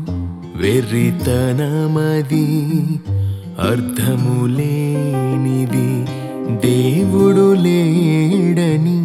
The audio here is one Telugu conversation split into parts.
వెర్రితనమది అర్థములేనిది దేవుడు లేడని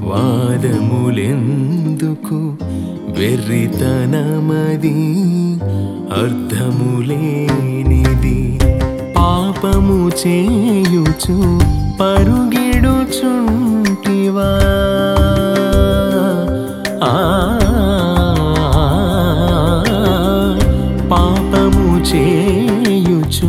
వాదములెందుకు వెర్రితనమది అర్థములేనిది పాపము చేయుచు పరుగిడుచుంటివా ఆ పాపము చేయుచు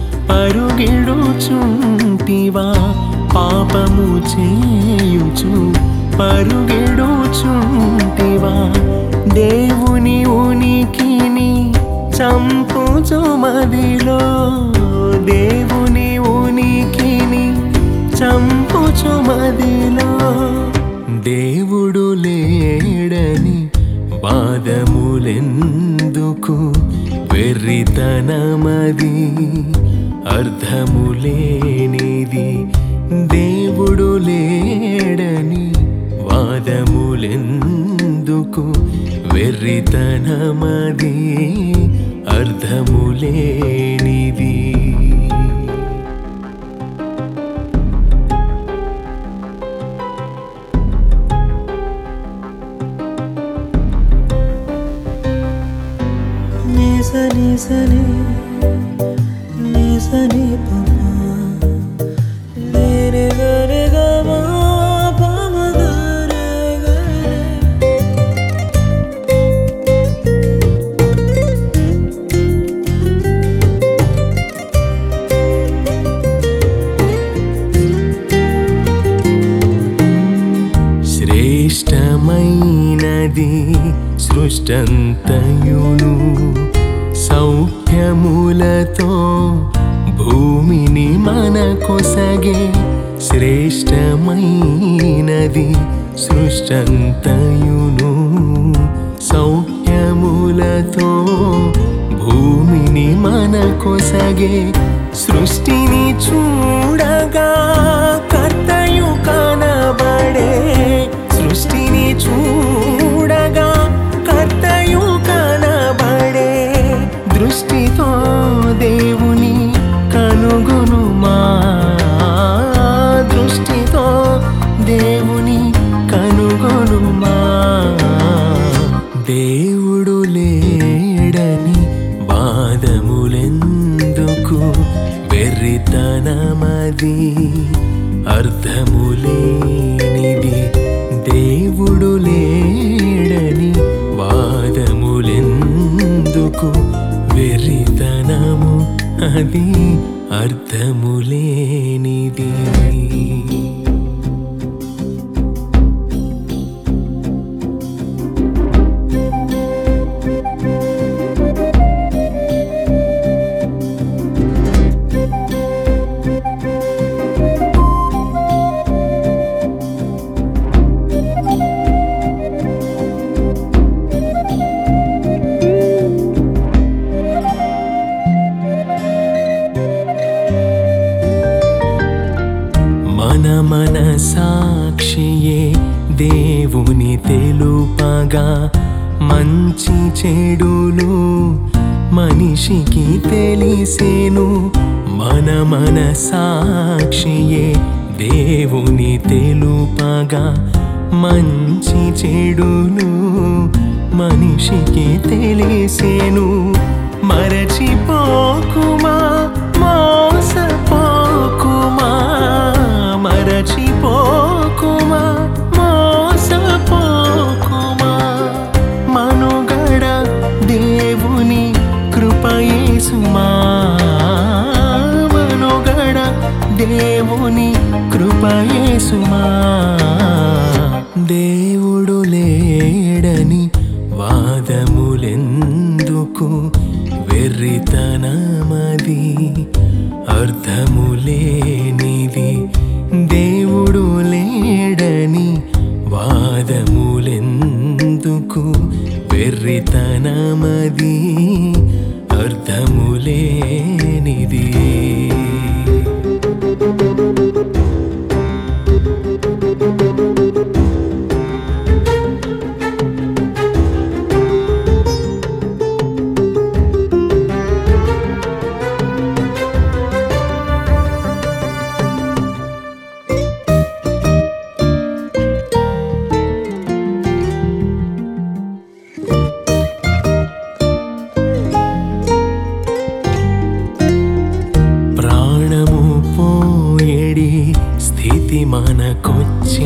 పరుగిడుచుంటివా పాపము చేయుచు పరుగిడుచుంటివా దేవుని ఉనికిని చంపుచు మదిలో దేవుని ఉనికిని చంపుచు మదిలో దేవుడు లేడని వాదములెందుకు వెర్రితనమది అర్థములేనిది దేవుడు లేడని వాదములెందుకు వెర్రితనమది అర్థములేనిది నిసని సని నిసని పమ లేరే గరే గమా పమ గరే గరే శ్రేష్టమైనది సృష్టంతయును సౌఖ్యములతో భూమిని మన కొసగే శ్రేష్టమైనది సృష్టంతయును సౌఖ్యములతో భూమిని మన కొసగే సృష్టిని చూడగా కర్తయు కనబడే సృష్టిని చూడగా కర్తయు కనబడే దృష్టితో దేవుని కనుగొనుమా దృష్టితో దేవుని కనుగొనుమా దేవుడు లేడని వాదములెందుకు వెర్రితనమది అర్థములేనిది దేవుడు లేడని వాదములెందుకు వెర్రితనము అది అర్థములేనిది మన మన సాక్షియే దేవుని తెలుపగా మంచి చెడులు మనిషికి తెలిసేను మన మన సాక్షియే దేవుని తెలుపగా మంచి చెడులు మనిషికి తెలిసేను మరచిపోకుమా మోసపోకుమా మరచిపోకుమా మోసపోకుమా మనుగడ దేవుని కృపయేసుమా మనుగడ దేవుని కృపయేసుమా దేవుడు లేడని వాదములెందుకు వెర్రితనమది అర్థములేనిది దేవుడు లేడని వాదములెందుకు వెర్రితనమది అర్థములేనిది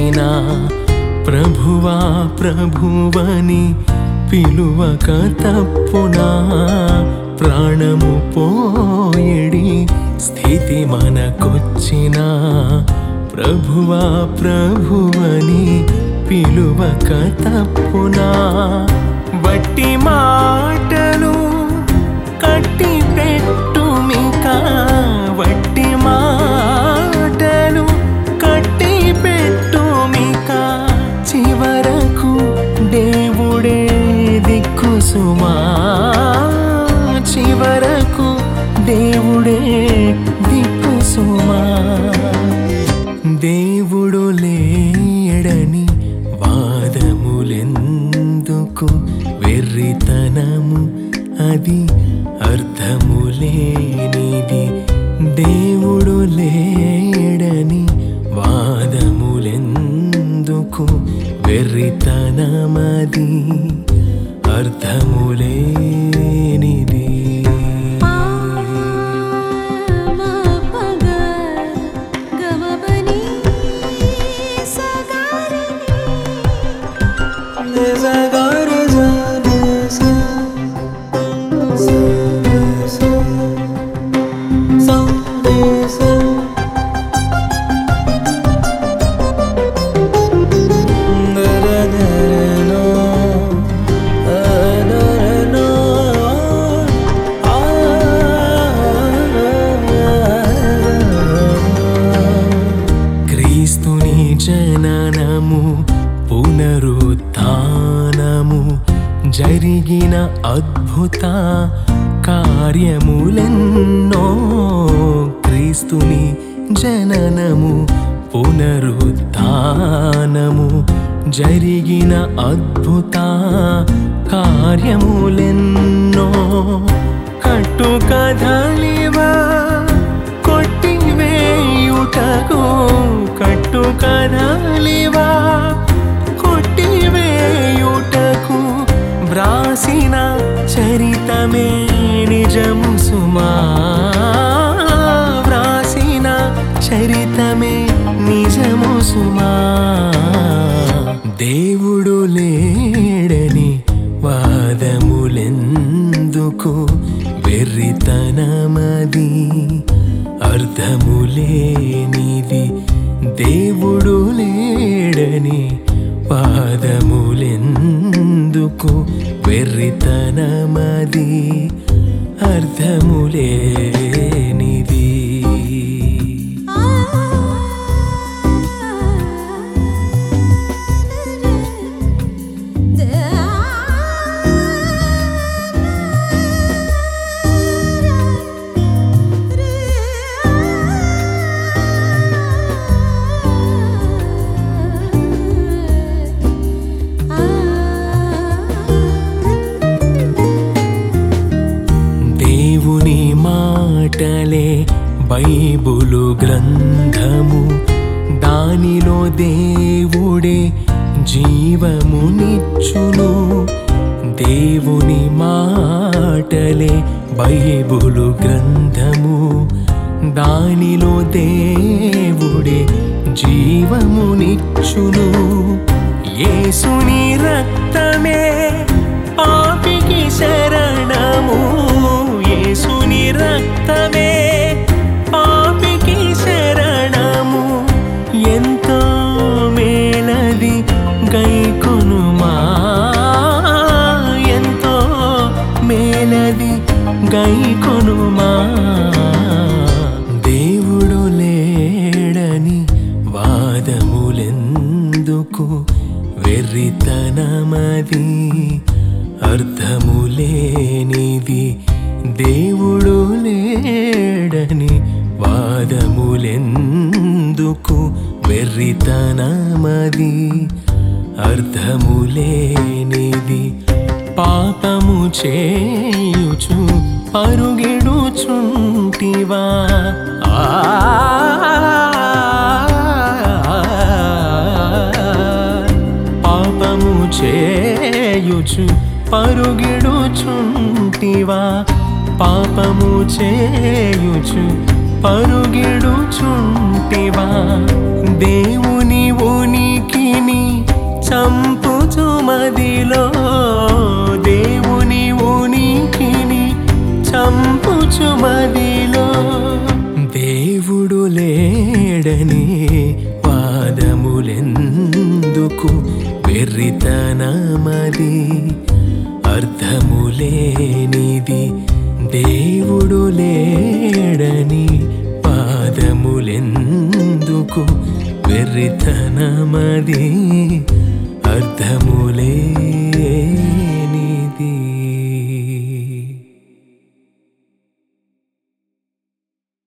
కొచ్చిన ప్రభువా ప్రభువని పిలువక తప్పునా ప్రాణము పోయడి స్థితి మనకొచ్చిన ప్రభువా ప్రభువని పిలువక తప్పునా వట్టి మాటలు కట్టి పెట్టుమిక వట్టి మాటలు కట్టి పెట్టుమిక చివరకు దేవుడే దిక్కు సుమా చివరకు దేవుడే దిక్కు సుమా దేవుడు లేడని వాదములెందుకు వెర్రితనము అది అర్థము లేనిది దేవుడు లేడని వాదములెందుకు వెర్రితనమది అర్థము లేనిది క్రీస్తుని జననము పునరుత్నము జరిగిన అద్భుత కార్యములెన్నో క్రీస్తుని జననము పునరుత్నము జరిగిన అద్భుత కార్యములెన్నో కట్టు కదలివా కొట్టివేయుటకు కట్టు కదలివా కొట్టివేయుటకు వ్రాసిన చరితమే నిజము సుమా వ్రాసిన చరితమే నిజము సుమా దేవుడు లేడని వాదములెందుకు వెర్రితనమది అర్థములేనిది దేవుడు లేడని పాదములెందుకు వెర్రితనమది అర్థములేనిది దేవుని మాటలే బైబులు గ్రంథము దానిలో దేవుడే జీవమునిచ్చును దేవుని మాటలే బైబులు గ్రంథము దానిలో దేవుడే జీవమునిచ్చును యేసుని రక్తమే పాపికి శరణము యేసుని రక్తమే పాపికి శరణము ఎంతో మేలది గైకొనుమా ఎంతో మేలది గైకొనుమా దేవుడు లేడని వాదములెందుకు వెర్రితనమది అర్థములేనిది దేవుడు లేడని వాదములెందుకు వెర్రితనమది అర్థములేనిది పాపము చేయుచు పరుగిడుచుంటివా పాపము చేయుచు పరుగిడుచుంటివా పాపము చేయుచు పరుగిడుచుంటివా దేవుని ఉనికి ఉనికిని చంపుచు మదిలో దేవుని ఉనికిని చంపుచు మదిలో దేవుడు లేడని వాదములెందుకు వెర్రితనమది అర్థములేనిది దేవుడు లేడని పాదములెందుకు వెర్రితనమది అర్థము